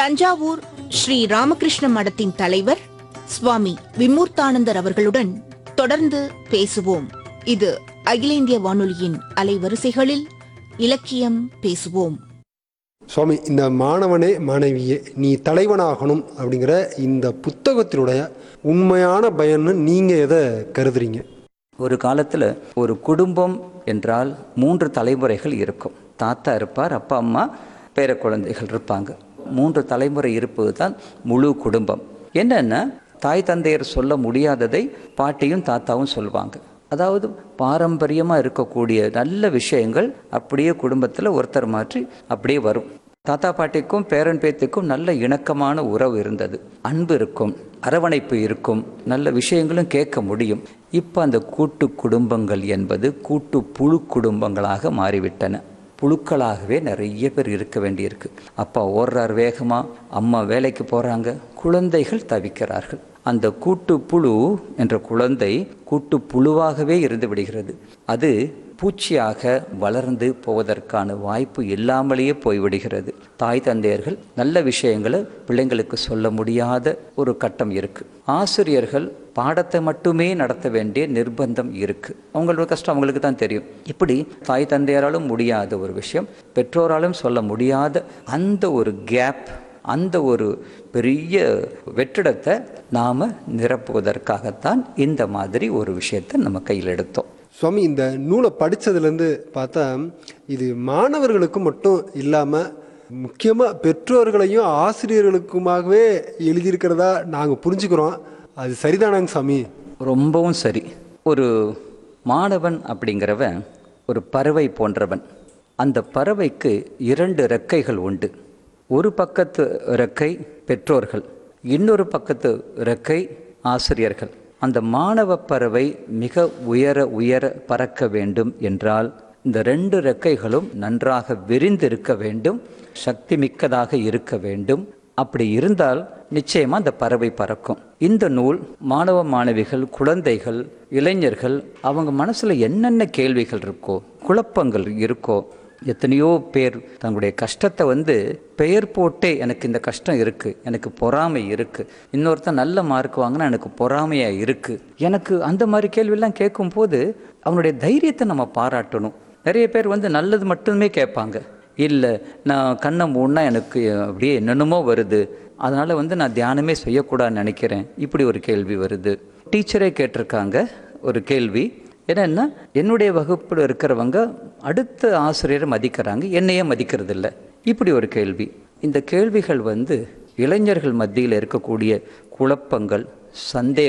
தஞ்சாவூர் ஸ்ரீ ராமகிருஷ்ண மடத்தின் தலைவர் சுவாமி விமூர்த்தானந்தர் அவர்களுடன் தொடர்ந்து பேசுவோம் இது அகில இந்திய வானொலியின் அலைவரிசைகளில் இலக்கியம் பேசுவோம் சுவாமி இந்த மாணவனே மாணவியே நீ தலைவனாகணும் அப்படிங்கிற இந்த புத்தகத்தினுடைய உண்மையான பயன்னு நீங்கள் எதை கருதுறீங்க ஒரு காலத்தில் ஒரு குடும்பம் என்றால் மூன்று தலைமுறைகள் இருக்கும் தாத்தா இருப்பார் அப்பா அம்மா பேர குழந்தைகள் இருப்பாங்க மூன்று தலைமுறை இருப்பது தான் முழு குடும்பம் என்னென்னா தாய் தந்தையர் சொல்ல முடியாததை பாட்டியும் தாத்தாவும் சொல்லுவாங்க அதாவது பாரம்பரியமாக இருக்கக்கூடிய நல்ல விஷயங்கள் அப்படியே குடும்பத்தில் ஒருத்தர் மாற்றி அப்படியே வரும் தாத்தா பாட்டிக்கும் பேரன் பேத்திக்கும் நல்ல இணக்கமான உறவு இருந்தது அன்பு இருக்கும் அரவணைப்பு இருக்கும் நல்ல விஷயங்களும் கேட்க முடியும் இப்போ அந்த கூட்டு குடும்பங்கள் என்பது கூட்டு புழு குடும்பங்களாக மாறிவிட்டன புழுக்களாகவே நிறைய பேர் இருக்க வேண்டியிருக்கு அப்பா ஓடுறார் வேகமாக அம்மா வேலைக்கு போகிறாங்க குழந்தைகள் தவிக்கிறார்கள் அந்த கூட்டு புழு என்ற குழந்தை கூட்டு புழுவாகவே இருந்து விடுகிறது அது பூச்சியாக வளர்ந்து போவதற்கான வாய்ப்பு இல்லாமலேயே போய்விடுகிறது தாய் தந்தையர்கள் நல்ல விஷயங்களை பிள்ளைங்களுக்கு சொல்ல முடியாத ஒரு கட்டம் இருக்கு ஆசிரியர்கள் பாடத்தை மட்டுமே நடத்த வேண்டிய நிர்பந்தம் இருக்கு அவங்களோட கஷ்டம் அவங்களுக்கு தான் தெரியும் இப்படி தாய் தந்தையராலும் முடியாத ஒரு விஷயம் பெற்றோராலும் சொல்ல முடியாத அந்த ஒரு கேப் அந்த ஒரு பெரிய வெற்றிடத்தை நாம் நிரப்புவதற்காகத்தான் இந்த மாதிரி ஒரு விஷயத்தை நம்ம கையில் எடுத்தோம் சுவாமி இந்த நூலை படித்ததுலேருந்து பார்த்தா இது மாணவர்களுக்கு மட்டும் இல்லாமல் முக்கியமாக பெற்றோர்களையும் ஆசிரியர்களுக்குமாகவே எழுதியிருக்கிறதா நாங்கள் புரிஞ்சுக்கிறோம் அது சரிதானாங்க சாமி ரொம்பவும் சரி ஒரு மாணவன் அப்படிங்கிறவன் ஒரு பறவை போன்றவன் அந்த பறவைக்கு இரண்டு ரெக்கைகள் உண்டு ஒரு பக்கத்து ரெக்கை பெற்றோர்கள் இன்னொரு பக்கத்து ரெக்கை ஆசிரியர்கள் அந்த மாணவ பறவை மிக உயர உயர பறக்க வேண்டும் என்றால் இந்த ரெண்டு ரெக்கைகளும் நன்றாக விரிந்திருக்க வேண்டும் சக்தி மிக்கதாக இருக்க வேண்டும் அப்படி இருந்தால் நிச்சயமா அந்த பறவை பறக்கும் இந்த நூல் மாணவ மாணவிகள் குழந்தைகள் இளைஞர்கள் அவங்க மனசுல என்னென்ன கேள்விகள் இருக்கோ குழப்பங்கள் இருக்கோ எத்தனையோ பேர் தங்களுடைய கஷ்டத்தை வந்து பெயர் போட்டே எனக்கு இந்த கஷ்டம் இருக்கு எனக்கு பொறாமை இருக்கு இன்னொருத்தன் நல்ல மார்க் வாங்கினா எனக்கு பொறாமையா இருக்கு எனக்கு அந்த மாதிரி கேள்வியெல்லாம் கேட்கும்போது அவனுடைய தைரியத்தை நம்ம பாராட்டணும் நிறைய பேர் வந்து நல்லது மட்டுமே கேட்பாங்க இல்லை நான் கண்ணை மூடினா எனக்கு அப்படியே என்னென்னமோ வருது அதனால் வந்து நான் தியானமே செய்யக்கூடாதுன்னு நினைக்கிறேன் இப்படி ஒரு கேள்வி வருது டீச்சரே கேட்டிருக்காங்க ஒரு கேள்வி என்னன்னா என்னுடைய வகுப்பில் இருக்கிறவங்க அடுத்த ஆசிரியரை மதிக்கிறாங்க என்னையே மதிக்கிறது இல்லை இப்படி ஒரு கேள்வி இந்த கேள்விகள் வந்து இளைஞர்கள் மத்தியில் இருக்கக்கூடிய குழப்பங்கள் சந்தேக